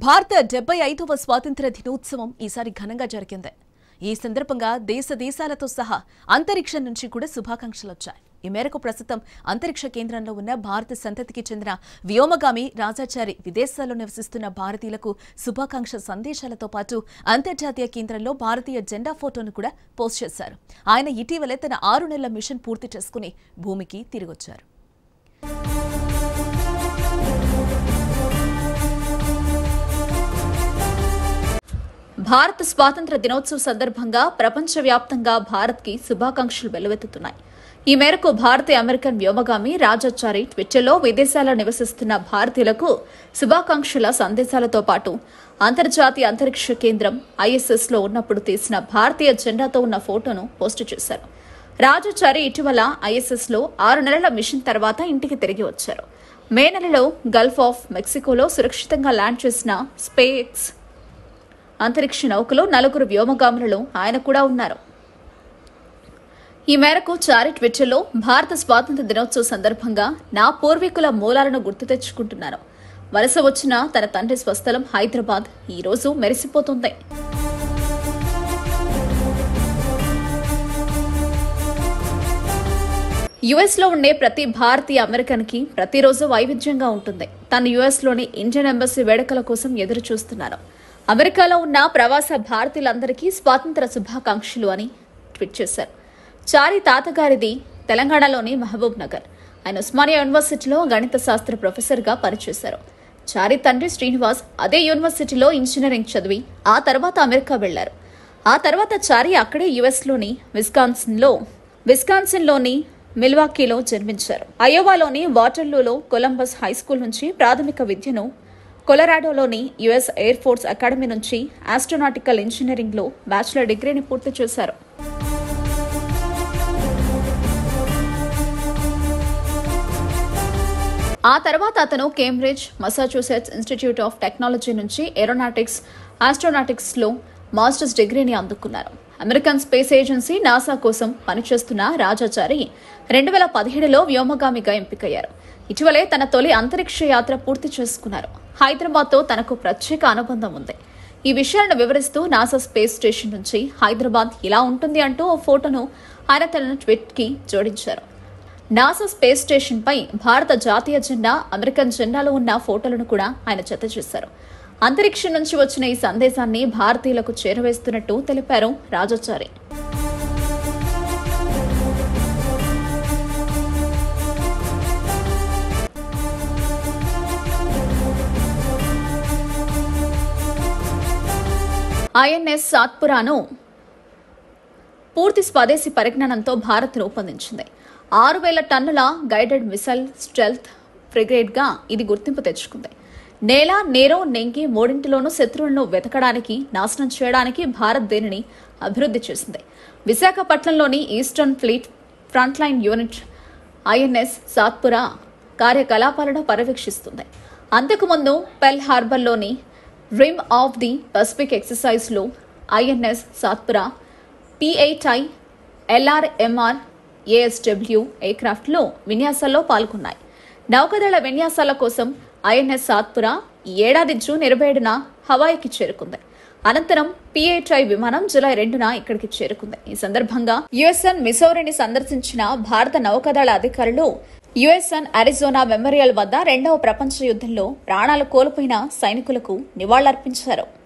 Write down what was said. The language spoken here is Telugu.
భారత డెబ్బై ఐదవ స్వాతంత్ర దినోత్సవం ఈసారి ఘనంగా జరిగింది ఈ సందర్భంగా దేశ దేశాలతో సహా అంతరిక్షం నుంచి కూడా శుభాకాంక్షలు వచ్చాయి ఈ మేరకు ప్రస్తుతం అంతరిక్ష కేంద్రంలో ఉన్న భారత సంతతికి చెందిన వ్యోమగామి రాజాచారి విదేశాల్లో నివసిస్తున్న భారతీయులకు శుభాకాంక్ష సందేశాలతో పాటు అంతర్జాతీయ కేంద్రంలో భారతీయ జెండా ఫోటోను కూడా పోస్ట్ చేశారు ఆయన ఇటీవలే తన ఆరు నెలల మిషన్ పూర్తి చేసుకుని భూమికి తిరిగొచ్చారు భారత స్వాతంత్ర దినోత్సవ సందర్భంగా ప్రపంచవ్యాప్తంగా భారత్కి శుభాకాంక్షలు వెల్లువెత్తుతున్నాయి ఈ మేరకు భారతీయ అమెరికన్ వ్యోమగామి రాజాచారి ట్విట్టర్లో విదేశాల్లో నివసిస్తున్న భారతీయులకు శుభాకాంక్షల సందేశాలతో పాటు అంతర్జాతీయ అంతరిక్ష కేంద్రం ఐఎస్ఎస్ లో ఉన్నప్పుడు తీసిన భారతీయ జెండాతో ఉన్న ఫోటోను పోస్టు చేశారు రాజాచారి ఇటీవల ఐఎస్ఎస్ లో ఆరు నెలల మిషన్ తర్వాత ఇంటికి తిరిగి వచ్చారు మే నెలలో గల్ఫ్ ఆఫ్ మెక్సికోలో సురక్షితంగా ల్యాండ్ చేసిన స్పేఎక్స్ అంతరిక్ష నౌకలో నలుగురు వ్యోమగాములలో ఆయన కూడా ఉన్నారు ఈ మేరకు చారి ట్విట్టర్లో భారత స్వాతంత్ర దినోత్సవ సందర్భంగా నా పూర్వీకుల మూలాలను గుర్తు తెచ్చుకుంటున్నాను వలస వచ్చిన తన తండ్రి స్వస్థలం హైదరాబాద్ ఈ రోజు మెరిసిపోతుంది యుఎస్ లో ఉండే ప్రతి భారతీయ అమెరికన్ కి ప్రతిరోజు వైవిధ్యంగా ఉంటుంది తను యుఎస్ లోని ఇండియన్ ఎంబసీ వేడుకల కోసం ఎదురు చూస్తున్నారు అమెరికాలో ఉన్న ప్రవాస భారతీయులందరికీ స్వాతంత్ర శుభాకాంక్షలు అని ట్వీట్ చేశారు చారి తాతగారిది తెలంగాణలోని మహబూబ్ నగర్ ఆయన ఉస్మానియా యూనివర్సిటీలో గణిత శాస్త్ర ప్రొఫెసర్గా పనిచేశారు చారి తండ్రి శ్రీనివాస్ అదే యూనివర్సిటీలో ఇంజనీరింగ్ చదివి ఆ తర్వాత అమెరికా వెళ్లారు ఆ తర్వాత చారి అక్కడే యుఎస్లోని విస్కాన్సిన్లో విస్కాన్సిన్లోని మిల్వాకీలో జన్మించారు అయోవాలోని వాటర్లూలో కొలంబస్ హై స్కూల్ నుంచి ప్రాథమిక విద్యను కొలరాడోలోని యుఎస్ ఎయిర్ ఫోర్స్ అకాడమీ నుంచి ఆస్ట్రోనాటికల్ ఇంజనీరింగ్లో బ్యాచిలర్ డిగ్రీని పూర్తి చేశారు ఆ తర్వాత అతను Cambridge Massachusetts institute of technology నుంచి ఏరోనాటిక్స్ ఆస్ట్రోనాటిక్స్లో మాస్టర్స్ డిగ్రీని అందుకున్నారు అమెరికన్ స్పేస్ ఏజెన్సీ నాసా కోసం పనిచేస్తున్న రాజాచారి రెండు వేల పదిహేడులో వ్యోమగామిగా ఎంపికయ్యారు ఇటీవలే తన తొలి అంతరిక్ష యాత్ర పూర్తి చేసుకున్నారు హైదరాబాద్తో తనకు ప్రత్యేక అనుబంధం ఉంది ఈ విషయాలను వివరిస్తూ నాసా స్పేస్ స్టేషన్ నుంచి హైదరాబాద్ ఇలా ఉంటుంది అంటూ ఓ ఫోటోను ఆయన తన ట్వీట్కి జోడించారు నాసా స్పేస్ స్టేషన్ పై భారత జాతీయ జెండా అమెరికన్ జెండాలో ఉన్న ఫోటోలను కూడా ఆయన జత చేశారు అంతరిక్షం నుంచి వచ్చిన ఈ సందేశాన్ని భారతీయులకు చేరవేస్తున్నట్టు తెలిపారు రాజాచారి ఐఎన్ఎస్ సాత్పురాను పూర్తి స్వదేశీ పరిజ్ఞానంతో భారత్ రూపొందించింది ఆరు వేల టన్నుల గైడెడ్ మిసైల్ స్టెల్త్ ఫ్రిగేట్గా ఇది గుర్తింపు తెచ్చుకుంది నేల నేరో నెంగి మూడింటిలోనూ శత్రువులను వెతకడానికి నాశనం చేయడానికి భారత్ దీనిని అభివృద్ధి చేసింది విశాఖపట్నంలోని eastern fleet front line unit INS Satpura కార్యకలాపాలను పర్యవేక్షిస్తుంది అంతకుముందు పెల్ హార్బర్లోని రిమ్ ఆఫ్ ది పసిఫిక్ ఎక్సర్సైజ్లో ఐఎన్ఎస్ సాత్పురా పిఐటై ఎల్ఆర్ఎంఆర్ ఏఎస్డబ్ల్యూ ఎయిర్క్రాఫ్ట్లో విన్యాసాల్లో పాల్గొన్నాయి నౌకాదళ విన్యాసాల కోసం ఐఎన్ఎస్ సాత్పురా ఈ ఏడాది జూన్ ఇరవై ఏడున హవాయికి చేరుకుంది అనంతరం పిఐటై విమానం జూలై రెండున ఇక్కడికి చేరుకుంది ఈ సందర్భంగా యుఎస్ఎన్ మిసౌరిని సందర్శించిన భారత నౌకాదళ అధికారులు యుఎస్ఎన్ అరిజోనా మెమోరియల్ వద్ద రెండవ ప్రపంచ యుద్ధంలో ప్రాణాలు కోల్పోయిన సైనికులకు నివాళులర్పించారు